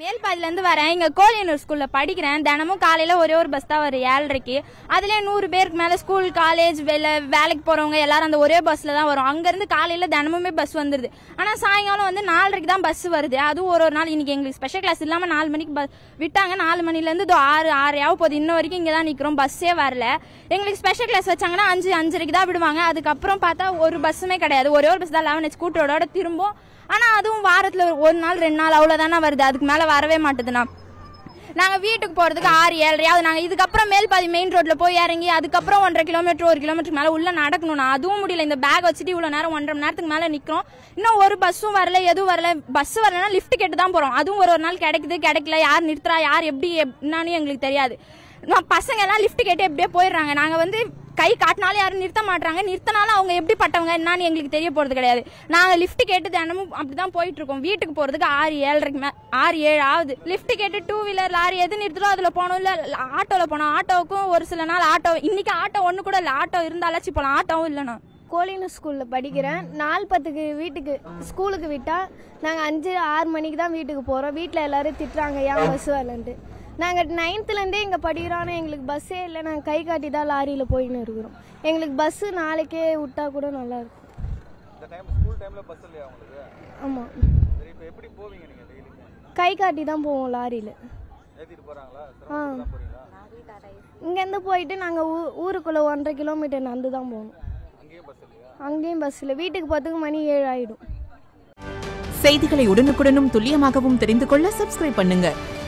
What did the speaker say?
மேல்பாதிலேருந்து வரேன் இங்கே கோலியனூர் ஸ்கூலில் படிக்கிறேன் தினமும் காலையில் ஒரே ஒரு பஸ் தான் வரும் ஏழரைக்கு அதுலேயே நூறு பேருக்கு மேலே ஸ்கூல் காலேஜ் வேலை வேலைக்கு போகிறவங்க எல்லாரும் அந்த ஒரே பஸ்ஸில் தான் வரும் அங்கேருந்து காலையில் தினமுமே பஸ் வந்துடுது ஆனால் சாயங்காலம் வந்து நாலரைக்கு தான் பஸ் வருது அதுவும் ஒரு ஒரு நாள் இன்னைக்கு எங்களுக்கு ஸ்பெஷல் கிளாஸ் இல்லாமல் நாலு மணிக்கு பஸ் விட்டாங்க நாலு மணிலேருந்து இதோ ஆறு ஆறையாவது போகுது இன்ன வரைக்கும் இங்கே தான் நிற்கிறோம் பஸ்ஸே வரல எங்களுக்கு ஸ்பெஷல் கிளாஸ் வச்சாங்கன்னா அஞ்சு அஞ்சரைக்கு தான் விடுவாங்க அதுக்கப்புறம் பார்த்தா ஒரு பஸ்ஸுமே கிடையாது ஒரே ஒரு பஸ் தான் லெவன் ஸ்கூட்டரோட திரும்பும் ஆனால் அதுவும் வாரத்தில் ஒரு நாள் ரெண்டு நாள் அவ்வளோதானே வருது அதுக்கு மேலே வரவே மாட்டுதுண்ணா நாங்கள் வீட்டுக்கு போகிறதுக்கு ஆறு ஏழரையாவது நாங்கள் இதுக்கப்புறம் மேல்பாதி மெயின் ரோட்டில் போய் இறங்கி அதுக்கப்புறம் ஒன்றரை கிலோமீட்டர் ஒரு கிலோமீட்டருக்கு மேலே உள்ளே நடக்கணும்ண்ணா அதுவும் முடியல இந்த பேக் வச்சுட்டு இவ்வளோ நேரம் ஒன்றரை மணி நேரத்துக்கு மேலே நிற்கிறோம் இன்னும் ஒரு பஸ்ஸும் வரல எதுவும் வரல பஸ் வரலன்னா லிஃப்ட் கேட்டு தான் போகிறோம் அதுவும் ஒரு ஒரு நாள் கிடைக்குது கிடைக்கல யார் நிறுத்துறா யார் எப்படி என்னன்னு எங்களுக்கு தெரியாது நான் பசங்க எல்லாம் லிஃப்ட் கேட்டு எப்படியே போயிடுறாங்க நாங்கள் வந்து கை காட்டினாலும் யாரும் நிறுத்த மாட்டாங்க நிறுத்தினாலும் அவங்க எப்படி பட்டவங்க என்னன்னு எங்களுக்கு தெரிய போகிறது கிடையாது நாங்கள் லிஃப்ட் கேட்டு தினமும் அப்படி தான் போயிட்டு இருக்கோம் வீட்டுக்கு போகிறதுக்கு ஆறு ஏழரைக்கு மே ஆறு ஏழு ஆகுது லிஃப்ட் கேட்டு டூ வீலர் லாரி எது நிறுத்துறோ அதில் போனோம் இல்லை ஆட்டோவில் போனோம் ஆட்டோவுக்கும் ஒரு சில நாள் ஆட்டோ இன்னைக்கு ஆட்டோ ஒன்று கூட இல்லை ஆட்டோ இருந்தாலாச்சும் போகலாம் ஆட்டோவும் இல்லைண்ணா கோலினூர் ஸ்கூலில் படிக்கிறேன் நாலு பத்துக்கு வீட்டுக்கு ஸ்கூலுக்கு விட்டால் நாங்கள் அஞ்சு ஆறு மணிக்கு தான் வீட்டுக்கு போகிறோம் வீட்டில் எல்லோரும் திட்டுறாங்க ஏன் பஸ் வரலன்ட்டு நாங்கள் நைன்த்துலேருந்தே இங்கே படிக்கிறோம் ஆனால் எங்களுக்கு பஸ்ஸே இல்லை நாங்கள் கை காட்டி தான் லாரியில் போயின்னு இருக்கிறோம் எங்களுக்கு பஸ்ஸு நாளைக்கே விட்டா கூட நல்லாயிருக்கும் இந்த டைம் ஸ்கூல் டைம்ல பஸ் இல்லையா உங்களுக்கு ஆமாம் சரி இப்போ எப்படி போவீங்க நீங்க டெய்லிக்கு கை காட்டி தான் போவோம் லாரியில் ஏத்திட்டு போறாங்களா ஆ சிரமப்பட்டு தான் போறீங்களா இங்கேருந்து போயிட்டு நாங்கள் ஊ ஊருக்குள்ளே ஒன்றரை கிலோமீட்டர் நடந்து தான் போகணும் அங்கேயும் பஸ் இல்லையா அங்கேயும் பஸ் இல்லை வீட்டுக்கு போகிறதுக்கு மணி ஏழு ஆகிடும் செய்திகளை உடனுக்குடனும் துல்லியமாகவும் தெரிந்து கொள்ள சப்ஸ்கிரைப் பண்ணுங்க